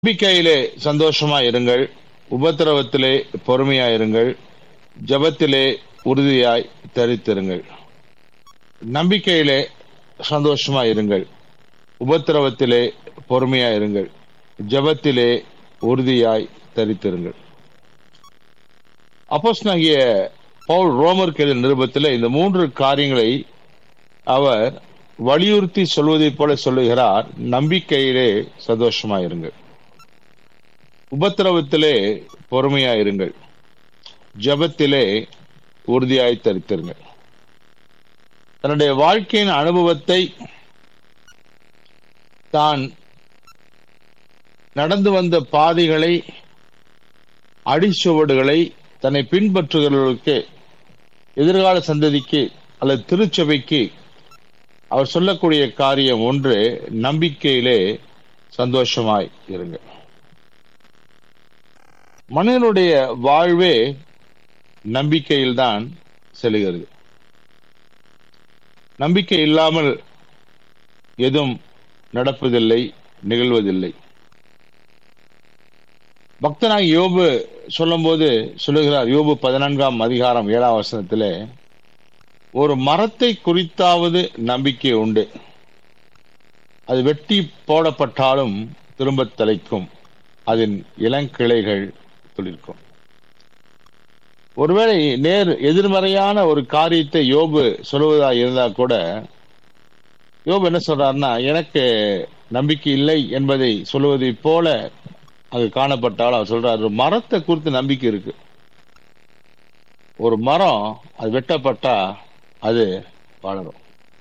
நம்பிக்கையிலே சந்தோஷமாய் இருங்கள் உபத்திரவத்திலே பொறுமையாயிருங்கள் ஜெபத்திலே உறுதியாய் தரித்திருங்கள் நம்பிக்கையிலே சந்தோஷமாய் இருங்கள் உபத்திரவத்திலே பொறுமையாயிருங்கள் ஜெபத்திலே உறுதியாய் தரித்திருங்கள் அப்போஸ்தலனாகிய பவுல் ரோமருக்கு எழுதிய நிருபத்தில் இந்த மூன்று காரியங்களை அவர் வலியுறுத்தி சொல்வதைப் போல சொல்லுகிறார் நம்பிக்கையிலே சந்தோஷமாயிருங்கள் உபத்திரவத்திலே பொறுமையாயிருங்கள் ஜபத்திலே உறுதியாய் தரித்திருங்கள் தன்னுடைய வாழ்க்கையின் அனுபவத்தை தான் நடந்து வந்த பாதைகளை அடிச்சுவடுகளை தன்னை பின்பற்றுகிறவர்களுக்கு எதிர்கால சந்ததிக்கு அல்லது திருச்சபைக்கு அவர் சொல்லக்கூடிய காரியம் ஒன்று நம்பிக்கையிலே சந்தோஷமாய் இருங்க மனிதனுடைய வாழ்வே நம்பிக்கையில்தான் செல்கிறது நம்பிக்கை இல்லாமல் எதுவும் நடப்பதில்லை நிகழ்வதில்லை பக்தனாக யோபு சொல்லும்போது சொல்லுகிறார் யோபு பதினான்காம் அதிகாரம் ஏழாம் வசனத்திலே ஒரு மரத்தை குறித்தாவது நம்பிக்கை உண்டு அது வெட்டி போடப்பட்டாலும் திரும்ப தலைக்கும் அதன் இளங்கிளைகள் துளிர்க்கும் ஒருவேளை நேர் எதிர்மறையான ஒரு காரியத்தை யோபு சொல்வதா இருந்தா கூட யோபு என்ன சொல்றாருன்னா எனக்கு நம்பிக்கை இல்லை என்பதை சொல்லுவதை போல அது காணப்பட்டால் அவர் சொல்றாரு மரத்தை குறித்து நம்பிக்கை இருக்கு ஒரு மரம் அது வெட்டப்பட்டா அது வளரும்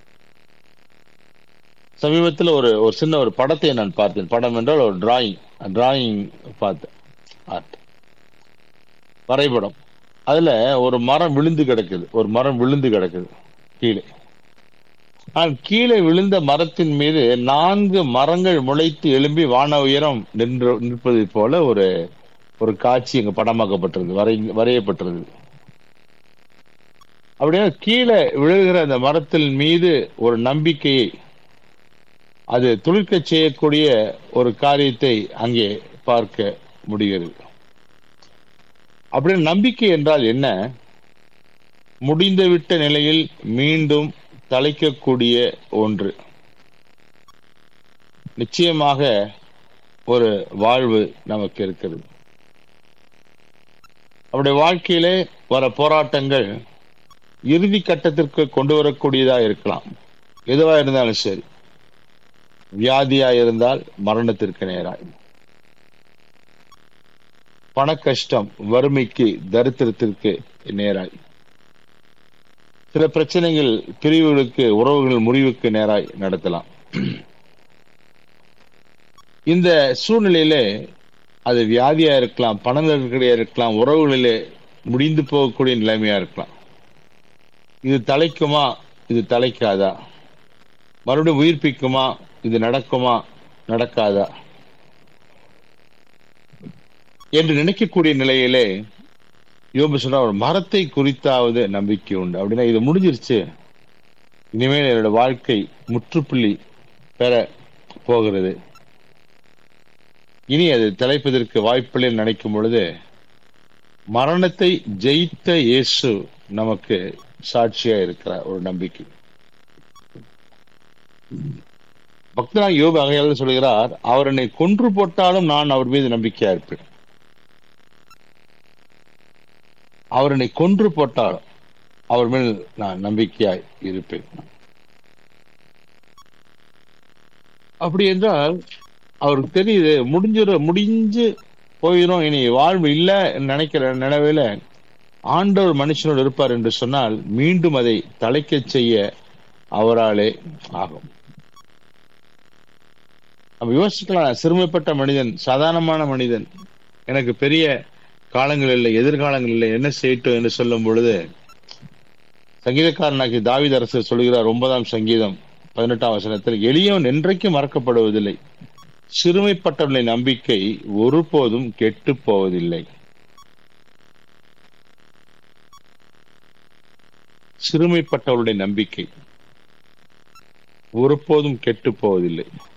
சமீபத்தில் ஒரு ஒரு சின்ன ஒரு படத்தை நான் பார்த்தேன் படம் என்றால் ஒரு டிராயிங் டிராயிங் பார்த்தேன் ஆர்ட் வரைபடம் அதுல ஒரு மரம் விழுந்து கிடக்குது ஒரு மரம் விழுந்து கிடக்குது கீழே ஆனால் கீழே விழுந்த மரத்தின் மீது நான்கு மரங்கள் முளைத்து எழும்பி வான உயரம் நின்று நிற்பதை போல ஒரு ஒரு காட்சி இங்க படமாக்கப்பட்டிருது வரை வரையப்பட்டிருது அப்படியே கீழே விழுகிற அந்த மரத்தின் மீது ஒரு நம்பிக்கையை அது துளிர்க்க செய்யக்கூடிய ஒரு காரியத்தை அங்கே பார்க்க முடிகிறது அப்படி நம்பிக்கை என்றால் என்ன முடிந்துவிட்ட நிலையில் மீண்டும் தலைக்கக்கூடிய ஒன்று நிச்சயமாக ஒரு வாழ்வு நமக்கு இருக்கிறது அவருடைய வாழ்க்கையிலே வர போராட்டங்கள் இறுதி கட்டத்திற்கு கொண்டு வரக்கூடியதா இருக்கலாம் எதுவா இருந்தாலும் சரி வியாதியா இருந்தால் மரணத்திற்கு நேராய் பண கஷ்டம் வறுமைக்கு தரித்திரத்திற்கு நேராய் சில பிரச்சனைகள் பிரிவுகளுக்கு உறவுகள் முறிவுக்கு நேராய் நடத்தலாம் இந்த சூழ்நிலையிலே அது வியாதியா இருக்கலாம் பண நெருக்கடியா இருக்கலாம் உறவுகளிலே முடிந்து போகக்கூடிய நிலைமையா இருக்கலாம் இது தலைக்குமா இது தலைக்காதா மறுபடியும் உயிர்ப்பிக்குமா இது நடக்குமா நடக்காதா என்று நினைக்கக்கூடிய நிலையிலே யோபு சொன்னா ஒரு மரத்தை குறித்தாவது நம்பிக்கை உண்டு அப்படின்னா இது முடிஞ்சிருச்சு இனிமேல் என்னோட வாழ்க்கை முற்றுப்புள்ளி பெற போகிறது இனி அது தலைப்பதற்கு வாய்ப்பில்லை நினைக்கும் பொழுது மரணத்தை ஜெயித்த இயேசு நமக்கு சாட்சியா இருக்கிற ஒரு நம்பிக்கை பக்தனாக யோபு அகையால் சொல்கிறார் அவர் என்னை கொன்று போட்டாலும் நான் அவர் மீது நம்பிக்கையா இருப்பேன் அவர் என்னை கொன்று போட்டாலும் அவர் மேல் நான் நம்பிக்கையாய் இருப்பேன் அப்படி என்றால் அவருக்கு தெரியுது முடிஞ்சிட முடிஞ்சு போயிடும் இனி வாழ்வு இல்லை நினைக்கிற நினைவில் ஆண்டவர் மனுஷனோடு இருப்பார் என்று சொன்னால் மீண்டும் அதை தலைக்க செய்ய அவராலே ஆகும் நம்ம யோசிக்கலாம் சிறுமைப்பட்ட மனிதன் சாதாரணமான மனிதன் எனக்கு பெரிய காலங்கள் இல்லை எதிர்காலங்கள் இல்லை என்ன செய்யட்டும் என்று சொல்லும் பொழுது சங்கீதக்காரனாக்கி தாவித அரசர் சொல்கிறார் ஒன்பதாம் சங்கீதம் பதினெட்டாம் வசனத்தில் எளியவன் என்றைக்கும் மறக்கப்படுவதில்லை சிறுமைப்பட்டவர்களின் நம்பிக்கை ஒருபோதும் கெட்டு போவதில்லை சிறுமைப்பட்டவருடைய நம்பிக்கை ஒருபோதும் கெட்டு போவதில்லை